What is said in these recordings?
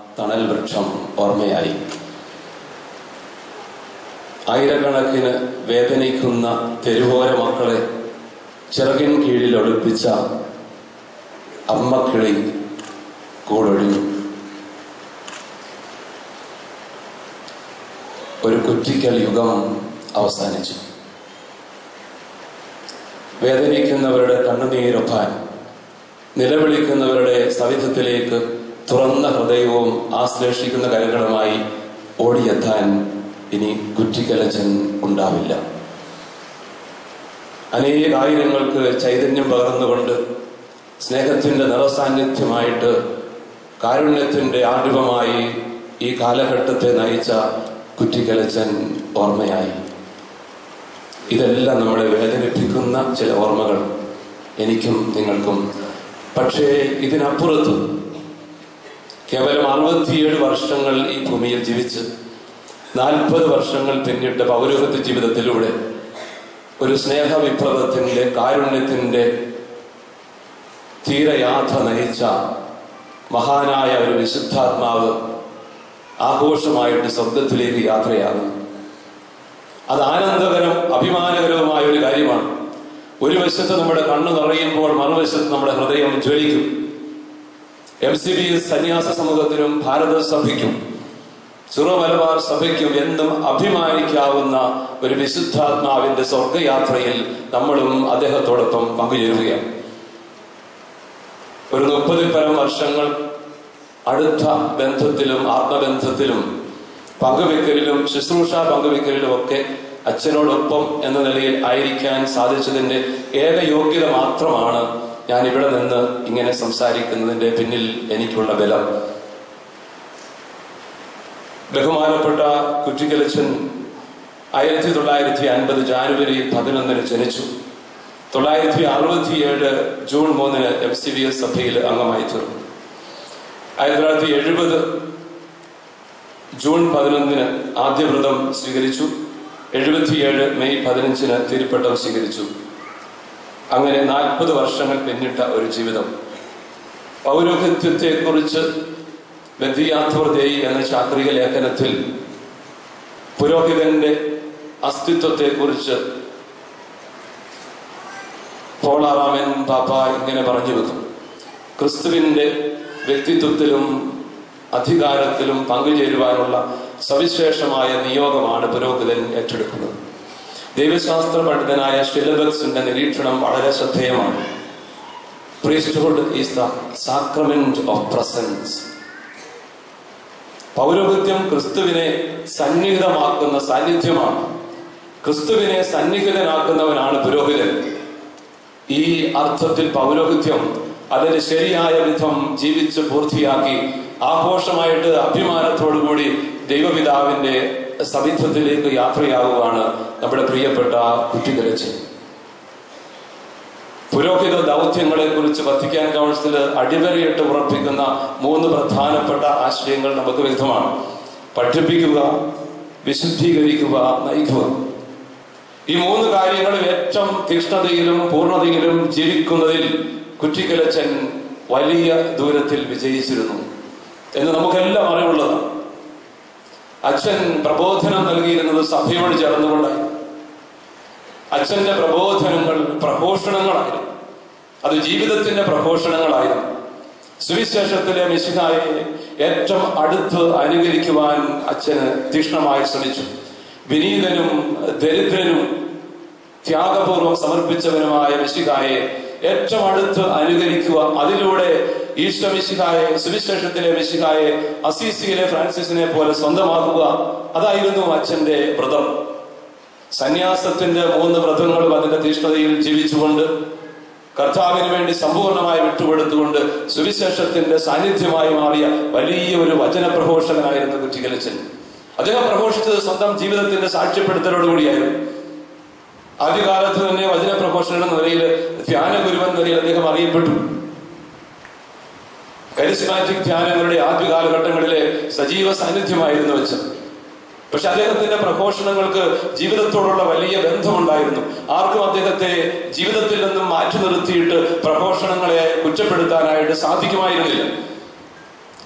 തണൽ വൃക്ഷം ഓർമ്മയായി ആയിരക്കണക്കിന് വേദനിക്കുന്ന തെരുവോര മക്കളെ ചിറകിൻ കീഴിൽ ഒളിപ്പിച്ച അമ്മക്കിളി കൂടൊഴിഞ്ഞു ഒരു കുറ്റിക്കൽ യുഗം അവസാനിച്ചു വേദനിക്കുന്നവരുടെ കണ്ണുനീരൊപ്പാൻ നിലവിളിക്കുന്നവരുടെ സവിധത്തിലേക്ക് തുറന്ന ഹൃദയവും ആശ്ലേഷിക്കുന്ന കരങ്ങളുമായി ഓടിയെത്താൻ ഇനി കുറ്റിക്കലച്ചൻ ഉണ്ടാവില്ല അനേകായിരങ്ങൾക്ക് ചൈതന്യം പകർന്നുകൊണ്ട് സ്നേഹത്തിന്റെ നിറസാന്നിധ്യമായിട്ട് കാരുണ്യത്തിന്റെ ആർഡിവമായി ഈ കാലഘട്ടത്തെ നയിച്ച കുറ്റിക്കലച്ചൻ ഓർമ്മയായി ഇതെല്ലാം നമ്മളെ വേദനിപ്പിക്കുന്ന ചില ഓർമ്മകൾ എനിക്കും നിങ്ങൾക്കും പക്ഷേ ഇതിനപ്പുറത്ത് കേവലം അറുപത്തിയേഴ് വർഷങ്ങൾ ഈ ഭൂമിയിൽ ജീവിച്ച് നാൽപ്പത് വർഷങ്ങൾ പിന്നിട്ട പൗരോഹിത്യ ജീവിതത്തിലൂടെ ഒരു സ്നേഹവിപ്ലവത്തിന്റെ കാരുണ്യത്തിന്റെ തീരയാത്ര നയിച്ച മഹാനായ ഒരു വിശുദ്ധാത്മാവ് ആഘോഷമായിട്ട് സ്വർഗത്തിലേക്ക് യാത്രയാകുന്നു അത് ആനന്ദകരം അഭിമാനകരവുമായ ഒരു കാര്യമാണ് ഒരു വശത്ത് നമ്മുടെ കണ്ണു നിറയുമ്പോൾ മറുവശത്ത് നമ്മുടെ ഹൃദയം ജ്വലിക്കും എം സി ബി സന്യാസ സമൂഹത്തിനും ഭാരത സഭയ്ക്കും സിറോ മലബാർ സഭയ്ക്കും എന്നും അഭിമാനിക്കാവുന്ന ഒരു വിശുദ്ധാത്മാവിന്റെ സ്വർഗയാത്രയിൽ നമ്മളും അദ്ദേഹത്തോടൊപ്പം പങ്കുചേരുകയാണ് ഒരു മുപ്പതിൽ പരം വർഷങ്ങൾ അടുത്ത ബന്ധത്തിലും ആത്മബന്ധത്തിലും പങ്കുവെക്കലിലും ശുശ്രൂഷ പങ്കുവെക്കലിലും ഒക്കെ അച്ഛനോടൊപ്പം എന്ന നിലയിൽ ആയിരിക്കാൻ സാധിച്ചതിന്റെ ഏക യോഗ്യത മാത്രമാണ് ഞാൻ ഇവിടെ നിന്ന് ഇങ്ങനെ സംസാരിക്കുന്നതിന്റെ പിന്നിൽ എനിക്കുള്ള ബലം ബഹുമാനപ്പെട്ട കുറ്റിക്കലച്ചൻ ആയിരത്തി തൊള്ളായിരത്തി അൻപത് ജാനുവരി പതിനൊന്നിന് ജനിച്ചു തൊള്ളായിരത്തി അറുപത്തിയേഴ് ജൂൺ മൂന്നിന് എം സി ബി എസ് സഭയിൽ അംഗമായി തീർന്നു ആയിരത്തി തൊള്ളായിരത്തി എഴുപത് ജൂൺ പതിനൊന്നിന് ആദ്യ വ്രതം സ്വീകരിച്ചു എഴുപത്തിയേഴ് മെയ് പതിനഞ്ചിന് തിരുപ്പട്ടം സ്വീകരിച്ചു അങ്ങനെ നാൽപ്പത് വർഷങ്ങൾ പിന്നിട്ട ഒരു ജീവിതം പൗരോഹിത്യത്തെക്കുറിച്ച് ബന്ധിയാത്വർദേയി എന്ന ചാക്രിക ലേഖനത്തിൽ പുരോഹിതന്റെ അസ്തിത്വത്തെക്കുറിച്ച് പോളാറാമൻ പാപ്പ ഇങ്ങനെ പറഞ്ഞു വെക്കും ക്രിസ്തുവിന്റെ വ്യക്തിത്വത്തിലും അധികാരത്തിലും പങ്കുചേരുവാനുള്ള സവിശേഷമായ നിയോഗമാണ് പുരോഹിതൻ ഏറ്റെടുക്കുന്നത് ദൈവശാസ്ത്ര പണ്ഡിതനായ ഷിലബക്സിന്റെ നിരീക്ഷണം വളരെ ശ്രദ്ധേയമാണ് priesthood is the sacrament of presence പൗരോഹിത്യം ക്രിസ്തുവിനെ സന്നിഹിതമാക്കുന്ന സാന്നിധ്യമാണ് ക്രിസ്തുവിനെ സന്നിഹിതനാക്കുന്നവനാണ് പുരോഹിതൻ ഈ അർത്ഥത്തിൽ പൗരോഹിത്യം അതിന്റെ ശരിയായ വിധം ജീവിച്ച് പൂർത്തിയാക്കി ആഘോഷമായിട്ട് അഭിമാനത്തോടുകൂടി ദൈവപിതാവിന്റെ സവിധത്തിലേക്ക് യാത്രയാകുവാണ് നമ്മുടെ പ്രിയപ്പെട്ട കുറ്റികലച്ച് പുരോഹിത ദൗത്യങ്ങളെ കുറിച്ച് വത്തിക്കാൻ കൗൺസിൽ അടിവരയിട്ട് ഉറപ്പിക്കുന്ന മൂന്ന് പ്രധാനപ്പെട്ട ആശയങ്ങൾ നമുക്ക് വ്യക്തമാണ് പഠിപ്പിക്കുക വിശുദ്ധീകരിക്കുക നയിക്കുക ഈ മൂന്ന് കാര്യങ്ങളിൽ ഏറ്റവും തീഷ്ണതയിലും പൂർണ്ണതയിലും ജീവിക്കുന്നതിൽ കുറ്റിക്കലച്ചൻ വലിയ ദൂരത്തിൽ വിജയിച്ചിരുന്നു എന്ന് നമുക്കെല്ലാം അറിവുള്ളതാണ് അച്ഛൻ പ്രബോധനം നൽകിയിരുന്നത് സഭയോട് ചേർന്നുകൊണ്ടായി അച്ഛന്റെ പ്രബോധനങ്ങൾ പ്രഘോഷണങ്ങളായിരുന്നു അത് ജീവിതത്തിന്റെ പ്രഘോഷണങ്ങളായിരുന്നു സുവിശേഷത്തിലെ മിശിഹായെ ഏറ്റവും അടുത്ത് അനുകരിക്കുവാൻ അച്ഛന് തീക്ഷ്ണമായി ശ്രമിച്ചു വിനീതനും ദരിദ്രനും ത്യാഗപൂർവം സമർപ്പിച്ചവനുമായ മിശിഹായെ ഏറ്റവും അടുത്ത് അനുകരിക്കുക അതിലൂടെ ഈശ്വ മിശിഹായെ സുവിശേഷത്തിലെ മിശിഹായെ അസീസിയിലെ ഫ്രാൻസിസിനെ പോലെ സ്വന്തമാക്കുക അതായിരുന്നു അച്ഛന്റെ വ്രതം സന്യാസത്തിന്റെ മൂന്ന് വ്രതങ്ങളും അതിന്റെ തീഷ്ണതയിൽ ജീവിച്ചുകൊണ്ട് കർത്താവിന് വേണ്ടി സമ്പൂർണമായി വിട്ടുകൊടുത്തുകൊണ്ട് സുവിശേഷത്തിന്റെ സാന്നിധ്യമായി മാറിയ വലിയ ഒരു വചന പ്രഘോഷകനായിരുന്നു കുറ്റികലച്ചൻ അദ്ദേഹം പ്രഘോഷിച്ചത് സ്വന്തം ജീവിതത്തിന്റെ സാക്ഷ്യപ്പെടുത്തലോടുകൂടിയായിരുന്നു ആദ്യകാലത്ത് തന്നെ വചന പ്രഘോഷകൻ എന്ന നിലയിൽ ധ്യാന ഗുരുവൻ നിലയിൽ അദ്ദേഹം അറിയപ്പെട്ടു കരിസ്മാറ്റിക് ധ്യാനങ്ങളുടെ ആദ്യ കാലഘട്ടങ്ങളിലെ സജീവ സാന്നിധ്യമായിരുന്നു വെച്ച് പക്ഷെ അദ്ദേഹത്തിന്റെ പ്രഘോഷണങ്ങൾക്ക് ജീവിതത്തോടുള്ള വലിയ ബന്ധമുണ്ടായിരുന്നു ആർക്കും അദ്ദേഹത്തെ ജീവിതത്തിൽ നിന്നും മാറ്റി നിർത്തിയിട്ട് പ്രഘോഷണങ്ങളെ കുറ്റപ്പെടുത്താനായിട്ട് സാധിക്കുമായിരുന്നില്ല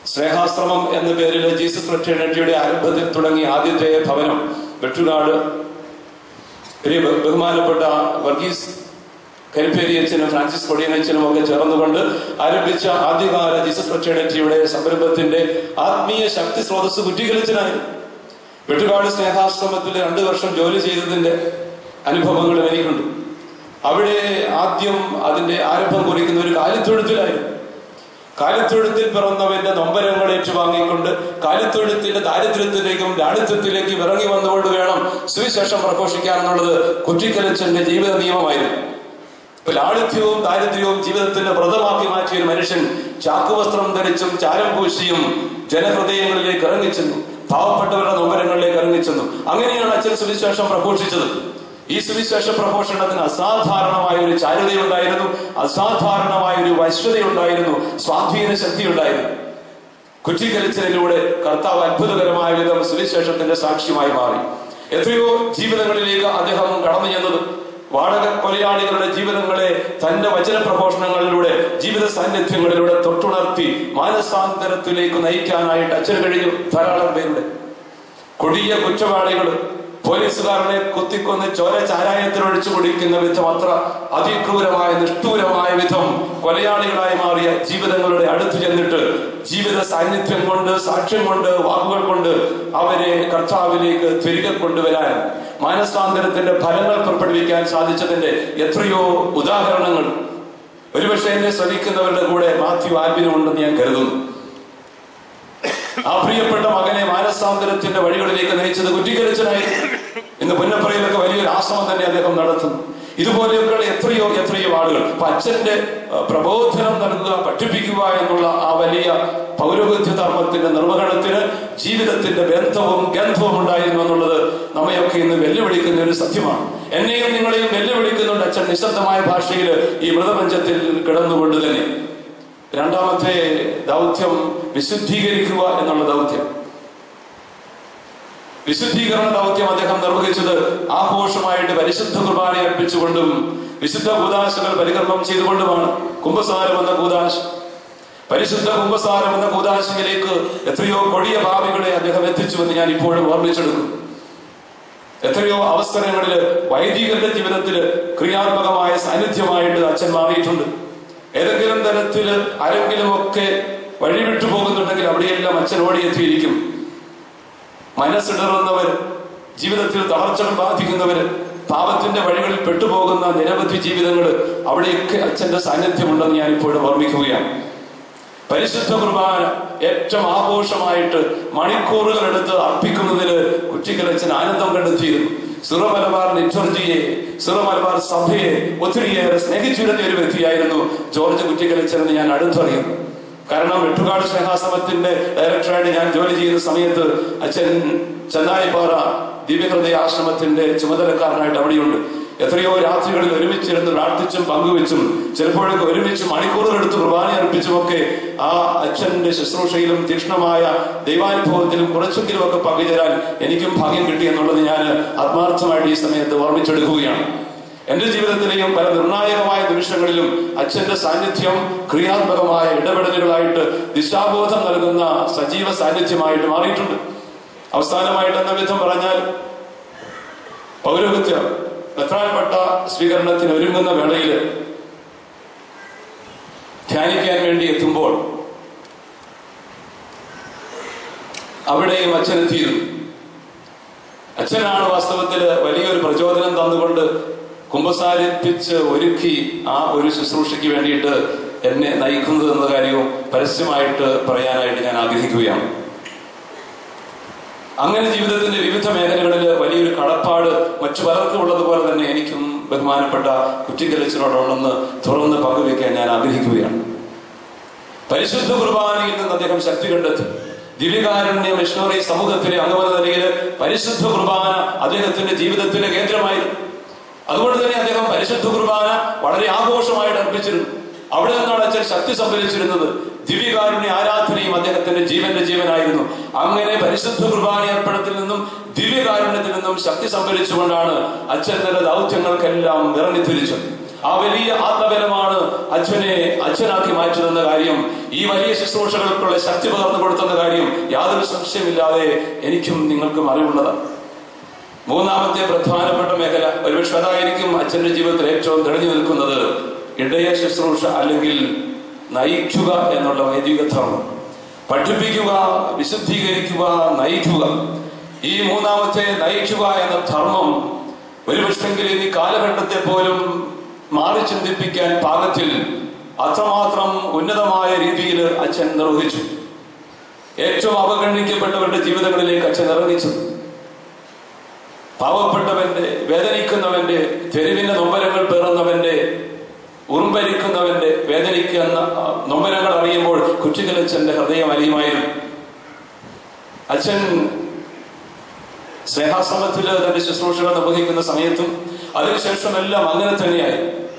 സ്നേഹാശ്രമം എന്ന പേരിൽ ജീസസ് ഫ്രറ്റേണിറ്റിയുടെ ആരംഭത്തിൽ തുടങ്ങിയ ആദ്യത്തെ ഭവനം വെട്ടുകാട് വലിയ ബഹു- ബഹുമാനപ്പെട്ട വർഗീസ് കരിപ്പേരിയച്ചനും ഫ്രാൻസിസ് കൊടിയനച്ചനും ഒക്കെ ചേർന്നുകൊണ്ട് ആരംഭിച്ച ആദ്യകാല ജീസസ് ഫ്രറ്റേണിറ്റിയുടെ സംരംഭത്തിന്റെ ആത്മീയ ശക്തി സ്രോതസ് കുറ്റികളിച്ചനായിരുന്നു വെട്ടുകാട് സ്നേഹാശ്രമത്തിൽ രണ്ടു വർഷം ജോലി ചെയ്തതിന്റെ അനുഭവങ്ങൾ എനിക്കുണ്ട് അവിടെ ആദ്യം അതിന്റെ ആരംഭം കുറിക്കുന്ന ഒരു കാലിത്തൊഴുത്തിലായിരുന്നു കാലിത്തൊഴുത്തിൽ പിറന്നവന്റെ നൊമ്പരങ്ങൾ ഏറ്റുവാങ്ങിക്കൊണ്ട് കാലിത്തൊഴുത്തിന്റെ ദാരിദ്ര്യത്തിലേക്കും ലാളിത്യത്തിലേക്കും ഇറങ്ങി വന്നുകൊണ്ട് വേണം സുവിശേഷം പ്രഘോഷിക്കാൻ എന്നുള്ളത് കുറ്റിക്കലച്ചന്റെ ജീവിത നിയമമായിരുന്നു ഇപ്പൊ ലാളിത്യവും ദാരിദ്ര്യവും ജീവിതത്തിന്റെ വ്രതമാക്കി മാറ്റിയ ഒരു മനുഷ്യൻ ചാക്കുവസ്ത്രം ധരിച്ചും ചാരം പൂശിയും ജനഹൃദയങ്ങളിലേക്ക് ഇറങ്ങിച്ചെന്നു പാവപ്പെട്ടവരുടെ നൊമ്പരങ്ങളിലേക്ക് ഇറങ്ങിച്ചെന്നു അങ്ങനെയാണ് അച്ഛൻ സുവിശേഷം പ്രഘോഷിച്ചത് ഈ സുവിശേഷ പ്രഘോഷണത്തിന് അസാധാരണമായ ഒരു ചാരുതയുണ്ടായിരുന്നു അസാധാരണമായ ഒരു വശ്യതയുണ്ടായിരുന്നു സ്വാധീന ശക്തിയുണ്ടായിരുന്നു കുറ്റിക്കലിച്ചലിലൂടെ കർത്താവ് അത്ഭുതകരമായ വിധം സുവിശേഷത്തിന്റെ സാക്ഷ്യമായി മാറി എത്രയോ ജീവിതങ്ങളിലേക്ക് അദ്ദേഹം കടന്നു ചെന്നത് വാടക കൊലയാളികളുടെ ജീവിതങ്ങളെ തന്റെ വചന പ്രഘോഷണങ്ങളിലൂടെ ജീവിത സാന്നിധ്യങ്ങളിലൂടെ തൊട്ടുണർത്തി മാനസാന്തരത്തിലേക്ക് നയിക്കാനായിട്ട് അച്ഛന് കഴിഞ്ഞു ധാരാളം പേരുടെ കൊടിയ കുറ്റവാളികൾ പോലീസുകാരനെ കുത്തിക്കൊന്ന് ചോര ചാരായത്തിൽ ഒഴിച്ചു കുടിക്കുന്ന വിധം അത്ര അതിക്രൂരമായ നിഷ്ഠൂരമായ വിധം കൊലയാളികളായി മാറിയ ജീവിതങ്ങളുടെ അടുത്ത് ചെന്നിട്ട് ജീവിത സാന്നിധ്യം കൊണ്ട് സാക്ഷ്യം കൊണ്ട് വാക്കുകൾ കൊണ്ട് അവരെ കർത്താവിലേക്ക് തിരികെ കൊണ്ടുവരാൻ മാനസാന്തരത്തിന്റെ ഫലങ്ങൾ പുറപ്പെടുവിക്കാൻ സാധിച്ചതിന്റെ എത്രയോ ഉദാഹരണങ്ങൾ ഒരുപക്ഷെ എന്നെ ശ്രമിക്കുന്നവരുടെ കൂടെ മാത്യു ആൽബിനും ഉണ്ടെന്ന് ഞാൻ കരുതുന്നു ആ പ്രിയപ്പെട്ട മകനെ മാനസാന്തരത്തിന്റെ വഴികളിലേക്ക് നയിച്ചത് കുറ്റിക്കലിച്ചനായിരുന്നു ഇന്ന് പുന്നപ്പറയിലൊക്കെ വലിയൊരു ആശ്രമം തന്നെ അദ്ദേഹം നടത്തുന്നു ഇതുപോലെയൊക്കെയുള്ള എത്രയോ എത്രയോ ആളുകൾ അപ്പൊ അച്ഛന്റെ അഹ്, പ്രബോധനം നൽകുക പഠിപ്പിക്കുക എന്നുള്ള ആ വലിയ പൗരോഹിത്യ ധർമ്മത്തിന്റെ നിർവഹണത്തിന് ജീവിതത്തിന്റെ ബന്ധവും ഗന്ധവും ഉണ്ടായിരുന്നു എന്നുള്ളത് നമ്മയൊക്കെ ഇന്ന് വെല്ലുവിളിക്കുന്ന ഒരു സത്യമാണ് എന്നെയും നിങ്ങളെയും വെല്ലുവിളിക്കുന്നുണ്ട് അച്ഛൻ നിശബ്ദമായ ഭാഷയിൽ ഈ മൃതമഞ്ചത്തിൽ കിടന്നുകൊണ്ട് തന്നെ രണ്ടാമത്തെ ദൗത്യം വിശുദ്ധീകരിക്കുക എന്നുള്ള ദൗത്യം വിശുദ്ധീകരണ ദൗത്യം അദ്ദേഹം നിർവഹിച്ചത് ആഘോഷമായിട്ട് പരിശുദ്ധ കുർബാന അർപ്പിച്ചുകൊണ്ടും വിശുദ്ധ കൂതാശകൾ പരികർമ്മം ചെയ്തുകൊണ്ടുമാണ് കുംഭസാരം എന്ന കൂതാശ പരിശുദ്ധ കുംഭസാരം എന്ന കൂതാശയിലേക്ക് എത്രയോ കൊടിയ ഭാവികളെ അദ്ദേഹം എത്തിച്ചുവെന്ന് ഞാൻ ഇപ്പോഴും ഓർമ്മിച്ചെടുക്കും എത്രയോ അവസരങ്ങളിൽ വൈദികരുടെ ജീവിതത്തിൽ ക്രിയാത്മകമായ സാന്നിധ്യമായിട്ട് അച്ഛൻ മാറിയിട്ടുണ്ട് ഏതെങ്കിലും തരത്തിൽ ആരെങ്കിലും ഒക്കെ വഴിവിട്ടു പോകുന്നുണ്ടെങ്കിൽ അവിടെയെല്ലാം അച്ഛൻ ഓടിയെത്തിയിരിക്കും മനസ്സിടറുന്നവർ ജീവിതത്തിൽ തളർച്ചകൾ ബാധിക്കുന്നവർ പാപത്തിന്റെ വഴികളിൽ പെട്ടുപോകുന്ന നിരവധി ജീവിതങ്ങൾ അവിടെയൊക്കെ അച്ഛന്റെ സാന്നിധ്യമുണ്ടെന്ന് ഞാൻ ഇപ്പോഴും ഓർമ്മിക്കുകയാണ് പരിശുദ്ധ കുർബാന ഏറ്റവും ആഘോഷമായിട്ട് മണിക്കൂറുകൾ എടുത്ത് അർപ്പിക്കുന്നതിന് കുറ്റിക്കലച്ചൻ ആനന്ദം കണ്ടെത്തിയിരുന്നു സുറമലബാർ ലിറ്റർജിയെ സുറമലബാർ സഭയെ ഒത്തിരിയേറെ സ്നേഹിച്ചിരുന്ന ഒരു വ്യക്തിയായിരുന്നു ജോർജ് കുറ്റിക്കലച്ചൻ എന്ന് ഞാൻ അടുത്തറിയുന്നു കാരണം വെട്ടുകാട് സ്നേഹാശ്രമത്തിന്റെ ഡയറക്ടറായിട്ട് ഞാൻ ജോലി ചെയ്യുന്ന സമയത്ത് അച്ഛൻ ചെന്നായിപ്പാറ ദിവ്യഹൃദയ ആശ്രമത്തിന്റെ ചുമതലക്കാരനായിട്ട് അവിടെയുണ്ട് എത്രയോ രാത്രികളിൽ ഒരുമിച്ചിരുന്ന് പ്രാർത്ഥിച്ചും പങ്കുവെച്ചും ചിലപ്പോഴൊക്കെ ഒരുമിച്ച് മണിക്കൂറുകൾ എടുത്ത് കുർബാന അർപ്പിച്ചുമൊക്കെ ആ അച്ഛന്റെ ശുശ്രൂഷയിലും തീക്ഷ്ണമായ ദൈവാനുഭവത്തിലും കുറച്ചെങ്കിലും ഒക്കെ പങ്കുചേരാൻ എനിക്കും ഭാഗ്യം കിട്ടി എന്നുള്ളത് ഞാൻ ആത്മാർത്ഥമായിട്ട് ഈ സമയത്ത് ഓർമ്മിച്ചെടുക്കുകയാണ് എന്റെ ജീവിതത്തിലെയും പല നിർണായകമായ നിമിഷങ്ങളിലും അച്ഛന്റെ സാന്നിധ്യം ക്രിയാത്മകമായ ഇടപെടലുകളായിട്ട് ദിശാബോധം നൽകുന്ന സജീവ സാന്നിധ്യമായിട്ട് മാറിയിട്ടുണ്ട് അവസാനമായിട്ട് എന്ന വിധം പറഞ്ഞാൽ പൗരോഹിത്യ പ്രധാനപ്പെട്ട സ്വീകരണത്തിന് ഒരുങ്ങുന്ന വേളയിൽ ധ്യാനിക്കാൻ വേണ്ടി എത്തുമ്പോൾ അവിടെയും അച്ഛനെത്തിയിരുന്നു അച്ഛനാണ് വാസ്തവത്തിൽ വലിയൊരു പ്രചോദനം തന്നുകൊണ്ട് കുമ്പസാരിപ്പിച്ച് ഒരുക്കി ആ ഒരു ശുശ്രൂഷയ്ക്ക് വേണ്ടിയിട്ട് എന്നെ നയിക്കുന്നത് എന്ന കാര്യവും പരസ്യമായിട്ട് പറയാനായിട്ട് ഞാൻ ആഗ്രഹിക്കുകയാണ് അങ്ങനെ ജീവിതത്തിന്റെ വിവിധ മേഖലകളിൽ വലിയൊരു കടപ്പാട് മറ്റു പലർക്കും ഉള്ളതുപോലെ തന്നെ എനിക്കും ബഹുമാനപ്പെട്ട കുറ്റിക്കലച്ചനോടുണ്ടെന്ന് തുറന്ന് പങ്കുവെക്കാൻ ഞാൻ ആഗ്രഹിക്കുകയാണ് പരിശുദ്ധ കുർബാനയിൽ നിന്ന് അദ്ദേഹം ശക്തി കണ്ടെത്തി ദിവ്യകാരുണ്യ മിഷണറി സമൂഹത്തിലെ അംഗമെന്ന നിലയിൽ പരിശുദ്ധ കുർബാന അദ്ദേഹത്തിന്റെ ജീവിതത്തിന്റെ കേന്ദ്രമായിരുന്നു അതുകൊണ്ട് തന്നെ അദ്ദേഹം പരിശുദ്ധ കുർബാന വളരെ ആഘോഷമായിട്ട് അർപ്പിച്ചിരുന്നു അവിടെ നിന്നാണ് അച്ഛൻ ശക്തി സംഭരിച്ചിരുന്നത് ദിവ്യകാരുണ്യ ആരാധനയും അദ്ദേഹത്തിന്റെ ജീവന്റെ ജീവനായിരുന്നു അങ്ങനെ പരിശുദ്ധ കുർബാന അർപ്പണത്തിൽ നിന്നും ദിവ്യകാരുണ്യത്തിൽ നിന്നും ശക്തി സംഭരിച്ചുകൊണ്ടാണ് അച്ഛൻ തന്റെ ദൗത്യങ്ങൾക്കെല്ലാം ഇറങ്ങിത്തിരിച്ചത് ആ വലിയ ആത്മബലമാണ് അച്ഛനെ അച്ഛനാക്കി മാറ്റുന്ന കാര്യം ഈ വലിയ ശുശ്രൂഷകൾക്കുള്ള ശക്തി പകർന്നു കൊടുത്തുന്ന കാര്യം യാതൊരു സംശയമില്ലാതെ എനിക്കും നിങ്ങൾക്കും അറിവുള്ളതാണ് മൂന്നാമത്തെ പ്രധാനപ്പെട്ട മേഖല ഒരുപക്ഷെ അതായിരിക്കും അച്ഛന്റെ ജീവിതത്തിൽ ഏറ്റവും തെളിഞ്ഞു നിൽക്കുന്നത് ഇടയ ശുശ്രൂഷ അല്ലെങ്കിൽ നയിക്കുക എന്നുള്ള വൈദിക ധർമ്മം പഠിപ്പിക്കുക വിശുദ്ധീകരിക്കുക നയിക്കുക ഈ മൂന്നാമത്തെ നയിക്കുക എന്ന ധർമ്മം ഒരുപക്ഷെങ്കിൽ ഈ കാലഘട്ടത്തെ പോലും മാറി ചിന്തിപ്പിക്കാൻ പാകത്തിൽ അത്രമാത്രം ഉന്നതമായ രീതിയിൽ അച്ഛൻ നിർവഹിച്ചു ഏറ്റവും അവഗണിക്കപ്പെട്ടവരുടെ ജീവിതങ്ങളിലേക്ക് അച്ഛൻ ഇറങ്ങിച്ചു പാവപ്പെട്ടവന്റെ വേദനിക്കുന്നവന്റെ തെരുവിന്റെ നൊമ്പരങ്ങൾ പേറുന്നവന്റെ ഉറുമ്പരിക്കുന്നവന്റെ വേദനിക്കുന്ന ആ, നൊമ്പരങ്ങൾ അറിയുമ്പോൾ കുറ്റിക്കലച്ചന്റെ ഹൃദയം അലിയുമായിരുന്നു അച്ഛൻ സ്നേഹാശ്രമത്തിൽ തന്റെ ശുശ്രൂഷകൾ നിർവഹിക്കുന്ന സമയത്തും അതിനുശേഷം എല്ലാം അങ്ങനെ തന്നെയായി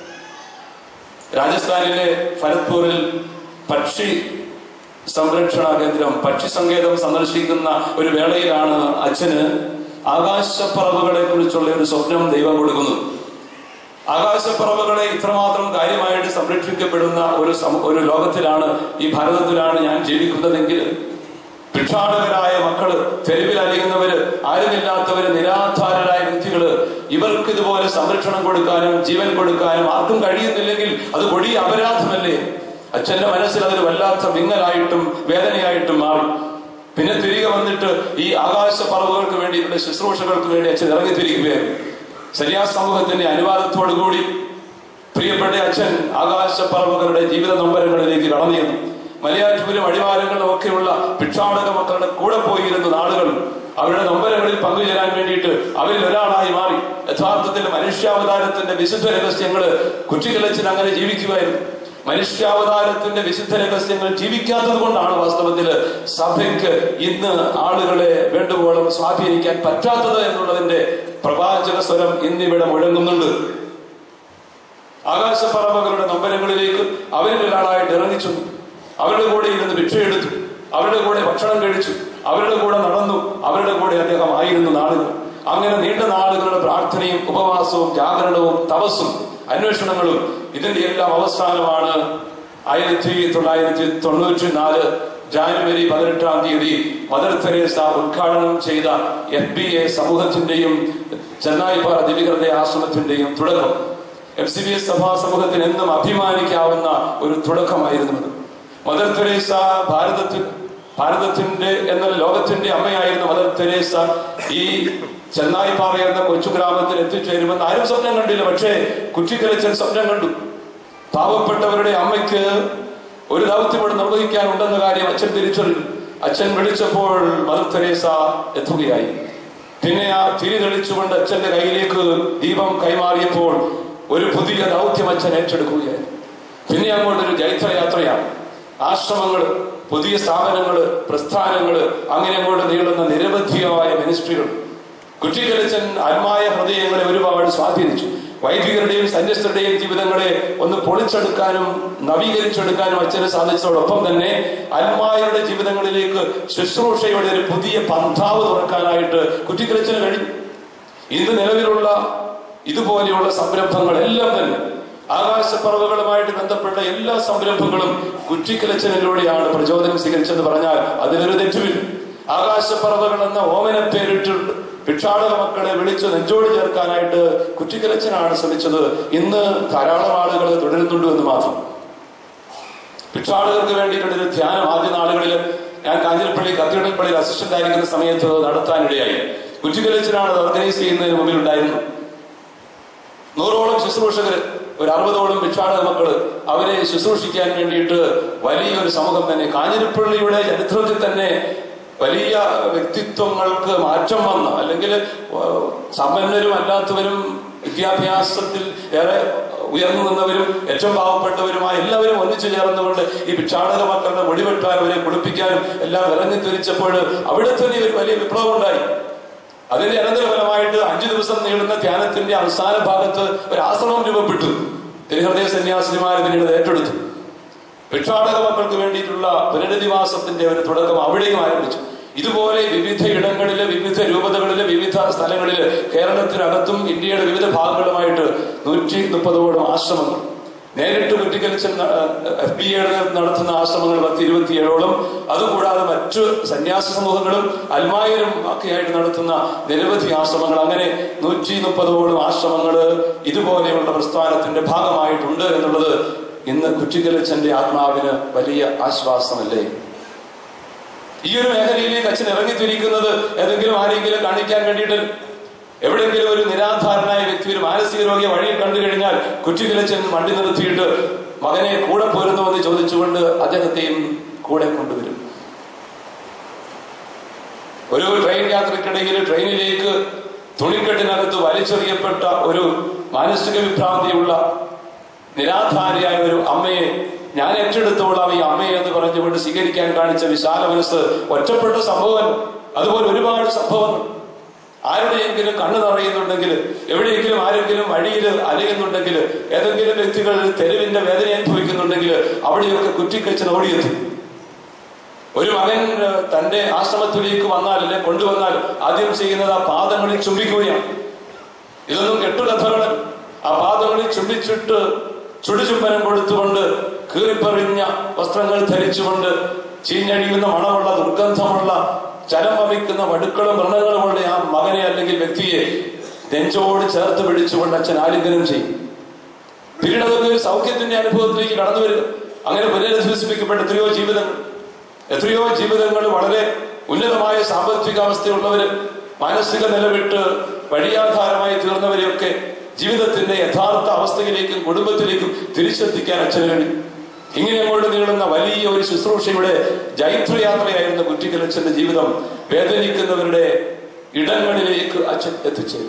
രാജസ്ഥാനിലെ ഫലത്പൂരിൽ പക്ഷി സംരക്ഷണ കേന്ദ്രം പക്ഷി സങ്കേതം സന്ദർശിക്കുന്ന ഒരു വേളയിലാണ് അച്ഛന് ആകാശപ്പറവുകളെ കുറിച്ചുള്ള ഒരു സ്വപ്നം ദൈവം കൊടുക്കുന്നത് ആകാശപ്പറവുകളെ ഇത്രമാത്രം കാര്യമായിട്ട് സംരക്ഷിക്കപ്പെടുന്ന ഒരു സമ- ഒരു ലോകത്തിലാണ് ഈ ഭാരതത്തിലാണ് ഞാൻ ജീവിക്കുന്നതെങ്കിൽ ഭിക്ഷാടകരായ മക്കള് തെരുവിൽ അലിയുന്നവര് ആരുമില്ലാത്തവര് നിരാധാരരായ വ്യക്തികള് ഇവർക്ക് ഇതുപോലെ സംരക്ഷണം കൊടുക്കാനും ജീവൻ കൊടുക്കാനും ആർക്കും കഴിയുന്നില്ലെങ്കിൽ അത് കൊടിയ അപരാധമല്ലേ അച്ഛന്റെ മനസ്സിൽ അതൊരു വല്ലാത്ത വിങ്ങലായിട്ടും വേദനയായിട്ടും മാറി പിന്നെ തിരികെ വന്നിട്ട് ഈ ആകാശ പറവുകൾക്ക് വേണ്ടിയിട്ടുള്ള ശുശ്രൂഷകൾക്ക് വേണ്ടി അച്ഛൻ ഇറങ്ങിത്തിരിക്കുകയായിരുന്നു സരിയാ സമൂഹത്തിന്റെ അനുവാദത്തോടുകൂടി പ്രിയപ്പെട്ട അച്ഛൻ ആകാശ പറവുകളുടെ ജീവിത നൊമ്പരങ്ങളിലേക്ക് കടന്നു ചെന്നു മലയാറ്റൂരും അടിവാരങ്ങളും ഒക്കെയുള്ള ഭിക്ഷാടക മക്കളുടെ കൂടെ പോയിരുന്ന നാളുകൾ അവരുടെ നൊമ്പരങ്ങളിൽ പങ്കുചേരാൻ വേണ്ടിയിട്ട് അവരിൽ ഒരാളായി മാറി യഥാർത്ഥത്തിൽ മനുഷ്യാവതാരത്തിന്റെ വിശുദ്ധ രഹസ്യങ്ങള് കുറ്റികളച്ചിന് അങ്ങനെ ജീവിക്കുമായിരുന്നു മനുഷ്യാവതാരത്തിന്റെ വിശുദ്ധ രഹസ്യങ്ങൾ ജീവിക്കാത്തത് കൊണ്ടാണ് വാസ്തവത്തിൽ സഭയ്ക്ക് ഇന്ന് ആളുകളെ വേണ്ടുവോളം സ്വാധീനിക്കാൻ പറ്റാത്തത് എന്നുള്ളതിന്റെ പ്രവാചക സ്വരം ഇന്നിവിടെ മുഴങ്ങുന്നുണ്ട് ആകാശപ്പറവകളുടെ നമ്പരങ്ങളിലേക്ക് അവരിൽ ഒരാളായിട്ട് ഇറങ്ങിച്ചു അവരുടെ കൂടെ ഇരുന്ന് ഭിക്ഷയെടുത്തു അവരുടെ കൂടെ ഭക്ഷണം കഴിച്ചു അവരുടെ കൂടെ നടന്നു അവരുടെ കൂടെ അദ്ദേഹം ആയിരുന്നു നാളുകൾ അങ്ങനെ നീണ്ട നാളുകളുടെ പ്രാർത്ഥനയും ഉപവാസവും ജാഗരണവും തപസ്സും അന്വേഷണങ്ങളും ഇതിന്റെ എല്ലാം അവസാനമാണ് ആയിരത്തി തൊള്ളായിരത്തി തൊണ്ണൂറ്റി നാല് ജാനുവരി പതിനെട്ടാം തീയതി മദർ തെരേസ ഉദ്ഘാടനം ചെയ്ത എഫ് ബി എ സമൂഹത്തിന്റെയും ചെന്നായിപ്പാറ ദിവികളുടെ ആശ്രമത്തിന്റെയും തുടക്കം എഫ് സി ബി എസ് സഭാ സമൂഹത്തിന് എന്നും അഭിമാനിക്കാവുന്ന ഒരു തുടക്കമായിരുന്നു അത് മദർ തെരേസ ഭാരതത്തിൽ ഭാരതത്തിന്റെ എന്ന ലോകത്തിന്റെ അമ്മയായിരുന്ന മദർ തെരേസ ഈ ചെന്നായിപ്പാറ എന്ന കൊച്ചു ഗ്രാമത്തിൽ എത്തിച്ചേരുമെന്ന് ആരും സ്വപ്നം കണ്ടില്ല പക്ഷേ കുറ്റിക്കലച്ചൻ സ്വപ്നം കണ്ടു പാവപ്പെട്ടവരുടെ അമ്മയ്ക്ക് ഒരു ദൗത്യം ഇവിടെ നിർവഹിക്കാനുണ്ടെന്ന കാര്യം അച്ഛൻ തിരിച്ചറിഞ്ഞു അച്ഛൻ വിളിച്ചപ്പോൾ മദർ തെരേസ എത്തുകയായി പിന്നെ ആ തിരി തെളിച്ചുകൊണ്ട് അച്ഛന്റെ കയ്യിലേക്ക് ദീപം കൈമാറിയപ്പോൾ ഒരു പുതിയ ദൗത്യം അച്ഛൻ ഏറ്റെടുക്കുകയായി പിന്നെ അങ്ങോട്ടൊരു ജൈത്രയാത്രയാണ് ആശ്രമങ്ങള് പുതിയ സ്ഥാപനങ്ങള് പ്രസ്ഥാനങ്ങള് അങ്ങനെ അങ്ങോട്ട് നീളുന്ന നിരവധിയായ മിനിസ്ട്രികൾ കുറ്റിക്കളിച്ചൻ ആത്മായ ഹൃദയങ്ങളെ ഒരുപാട് സ്വാധീനിച്ചു വൈദികരുടെയും സന്യസ്തരുടെയും ജീവിതങ്ങളെ ഒന്ന് പൊളിച്ചെടുക്കാനും നവീകരിച്ചെടുക്കാനും അച്ഛന് സാധിച്ചതോടൊപ്പം തന്നെ ആത്മായരുടെ ജീവിതങ്ങളിലേക്ക് ശുശ്രൂഷയുടെ ഒരു പുതിയ പന്ഥാവ് തുറക്കാനായിട്ട് കുറ്റിക്കളിച്ചന് കഴിഞ്ഞു ഇന്ന് നിലവിലുള്ള ഇതുപോലെയുള്ള സംരംഭങ്ങൾ എല്ലാം തന്നെ ആകാശപ്പറവുകളുമായിട്ട് ബന്ധപ്പെട്ട എല്ലാ സംരംഭങ്ങളും കുറ്റിക്കലച്ചനിലൂടെയാണ് പ്രചോദനം സ്വീകരിച്ചെന്ന് പറഞ്ഞാൽ അതിനൊരു തെറ്റുമില്ല ആകാശപ്പറവകൾ എന്ന ഓമന പേരിട്ടുണ്ട് ഭിക്ഷാടക മക്കളെ വിളിച്ച് നെഞ്ചോട് ചേർക്കാനായിട്ട് കുറ്റിക്കലച്ചനാണ് ശ്രമിച്ചത് ഇന്ന് ധാരാളം ആളുകൾ തുടരുന്നുണ്ട് എന്ന് മാത്രം ഭിക്ഷാടകർക്ക് വേണ്ടിയിട്ടുള്ള ഒരു ധ്യാനം ആദ്യ നാളുകളിൽ ഞാൻ കാഞ്ഞിരപ്പള്ളി കത്തീഡ്രൽ പള്ളിയിൽ അസിസ്റ്റന്റ് ആയിരിക്കുന്ന സമയത്ത് നടത്താനിടയായി കുറ്റിക്കലച്ചനാണ് അത് ഓർഗനൈസ് ചെയ്യുന്നതിന് മുമ്പിൽ ഉണ്ടായിരുന്നു നൂറോളം ശുശ്രൂഷകർ ഒരു അറുപതോളം ഭിക്ഷാടക മക്കള് അവരെ ശുശ്രൂഷിക്കാൻ വേണ്ടിയിട്ട് വലിയൊരു സമൂഹം തന്നെ കാഞ്ഞിരപ്പള്ളിയുടെ ചരിത്രത്തിൽ തന്നെ വലിയ വ്യക്തിത്വങ്ങൾക്ക് മാറ്റം വന്ന അല്ലെങ്കിൽ ഏഹ്, സമ്പന്നരും അല്ലാത്തവരും വിദ്യാഭ്യാസത്തിൽ ഏറെ ഉയർന്നു നിന്നവരും ഏറ്റവും പാവപ്പെട്ടവരുമായ എല്ലാവരും ഒന്നിച്ചു ചേർന്നുകൊണ്ട് ഈ ഭിക്ഷാടക മക്കളുടെ മുടിവെട്ടാൻ അവരെ കുളിപ്പിക്കാനും എല്ലാം ഇറങ്ങി തിരിച്ചപ്പോൾ അവിടെ തന്നെ ഒരു വലിയ വിപ്ലവം ഉണ്ടായി അതിന്റെ അനന്തരഫലമായിട്ട് അഞ്ചു ദിവസം നീളുന്ന ധ്യാനത്തിന്റെ അവസാന ഭാഗത്ത് ഒരു ആശ്രമം രൂപപ്പെട്ടു തിരുഹൃദയ സന്യാസിനിമാർ പിന്നീട് ഏറ്റെടുത്തു ഭിക്ഷാടക മക്കൾക്ക് വേണ്ടിയിട്ടുള്ള പുനരധിവാസത്തിന്റെ ഒരു തുടക്കം അവിടെയും ആരംഭിച്ചു ഇതുപോലെ വിവിധ ഇടങ്ങളില് വിവിധ രൂപതകളില് വിവിധ സ്ഥലങ്ങളില് കേരളത്തിനകത്തും ഇന്ത്യയുടെ വിവിധ ഭാഗങ്ങളുമായിട്ട് നൂറ്റി മുപ്പതോളം ആശ്രമങ്ങൾ നേരിട്ട് കുറ്റിക്കലിച്ച് എഫ് ബി എ നടത്തുന്ന ആശ്രമങ്ങൾ പത്ത് ഇരുപത്തിയേഴോളം അതുകൂടാതെ മറ്റു സന്യാസ സമൂഹങ്ങളും അൽമായരും ഒക്കെയായിട്ട് നടത്തുന്ന നിരവധി ആശ്രമങ്ങൾ അങ്ങനെ നൂറ്റി മുപ്പതോളം ആശ്രമങ്ങൾ ഇതുപോലെയുള്ള പ്രസ്ഥാനത്തിന്റെ ഭാഗമായിട്ടുണ്ട് എന്നുള്ളത് ഇന്ന് കുറ്റിക്കലച്ചന്റെ ആത്മാവിന് വലിയ ആശ്വാസമല്ലേ ഈ ഒരു മേഖലയിലേക്ക് അച്ഛൻ ഇറങ്ങിത്തിരിക്കുന്നത് ഏതെങ്കിലും ആരെങ്കിലും കാണിക്കാൻ വേണ്ടിയിട്ട് എവിടെയെങ്കിലും ഒരു നിരാധാരനായ വ്യക്തി ഒരു മാനസിക രോഗിയെ വഴിയിൽ കണ്ടു കഴിഞ്ഞാൽ കുറ്റിക്കിലച്ചൻ വണ്ടി നിർത്തിയിട്ട് മകനെ കൂടെ പോരുന്നു എന്ന് ചോദിച്ചുകൊണ്ട് അദ്ദേഹത്തെയും കൂടെ കൊണ്ടുവരും ഒരു ട്രെയിൻ യാത്രക്കിടയിൽ ട്രെയിനിലേക്ക് തുണിക്കെട്ടിനകത്ത് വലിച്ചെറിയപ്പെട്ട ഒരു മാനസിക വിഭ്രാന്തിയുള്ള നിരാധാരിയായ ഒരു അമ്മയെ ഞാൻ ഏറ്റെടുത്തോളാം ഈ അമ്മയെ എന്ന് പറഞ്ഞുകൊണ്ട് സ്വീകരിക്കാൻ കാണിച്ച വിശാല മനസ്സ് ഒറ്റപ്പെട്ട സംഭവം അതുപോലെ ഒരുപാട് സംഭവങ്ങൾ ആരുടെയെങ്കിലും കണ്ണു നിറയുന്നുണ്ടെങ്കിൽ എവിടെയെങ്കിലും ആരെങ്കിലും വഴിയിൽ അലയുന്നുണ്ടെങ്കിൽ ഏതെങ്കിലും വ്യക്തികൾ തെരുവിന്റെ വേദന അനുഭവിക്കുന്നുണ്ടെങ്കിൽ അവിടെയൊക്കെ കുറ്റിക്കച്ചൻ ഓടിയെത്തും ഒരു മകൻ ഏഹ്, തന്റെ ആശ്രമത്തിലേക്ക് വന്നാൽ അല്ലെ കൊണ്ടുവന്നാൽ ആദ്യം ചെയ്യുന്നത് ആ പാദങ്ങളിൽ ചുംബിക്കുകയാണ് ഇതൊന്നും കെട്ടുകഥകളല്ല ആ പാദങ്ങളിൽ ചുംബിച്ചിട്ട് ചുടുചുംബനം കൊടുത്തുകൊണ്ട് കീറിപ്പറിഞ്ഞ വസ്ത്രങ്ങൾ ധരിച്ചുകൊണ്ട് ചീഞ്ഞഴിയുന്ന മണമുള്ള ദുർഗന്ധമുള്ള ചരം വമിക്കുന്ന വടുക്കളും വ്രണങ്ങളുമുള്ള ആ മകനെ അല്ലെങ്കിൽ വ്യക്തിയെ നെഞ്ചോട് ചേർത്ത് പിടിച്ചുകൊണ്ട് അച്ഛൻ ആലിംഗനം ചെയ്യും പിന്നീട് അതൊക്കെ ഒരു സൗഖ്യത്തിന്റെ അനുഭവത്തിലേക്ക് കടന്നു വരിക അങ്ങനെ പുനരധിവസിപ്പിക്കപ്പെട്ട എത്രയോ ജീവിതങ്ങൾ എത്രയോ ജീവിതങ്ങൾ വളരെ ഉന്നതമായ സാമ്പത്തിക അവസ്ഥയുള്ളവര് മാനസിക നിലവിട്ട് വഴിയാധാരമായി തീർന്നവരെയൊക്കെ ജീവിതത്തിന്റെ യഥാർത്ഥ അവസ്ഥയിലേക്കും കുടുംബത്തിലേക്കും തിരിച്ചെത്തിക്കാൻ അച്ഛന് കഴിയും ഇങ്ങനെ അങ്ങോട്ട് നീളുന്ന വലിയ ഒരു ശുശ്രൂഷയുടെ ജൈത്രയാത്രയായിരുന്ന കുറ്റിക്കലച്ഛന്റെ ജീവിതം വേദനിക്കുന്നവരുടെ ഇടങ്ങളിലേക്ക് അച്ഛൻ എത്തിച്ചേരും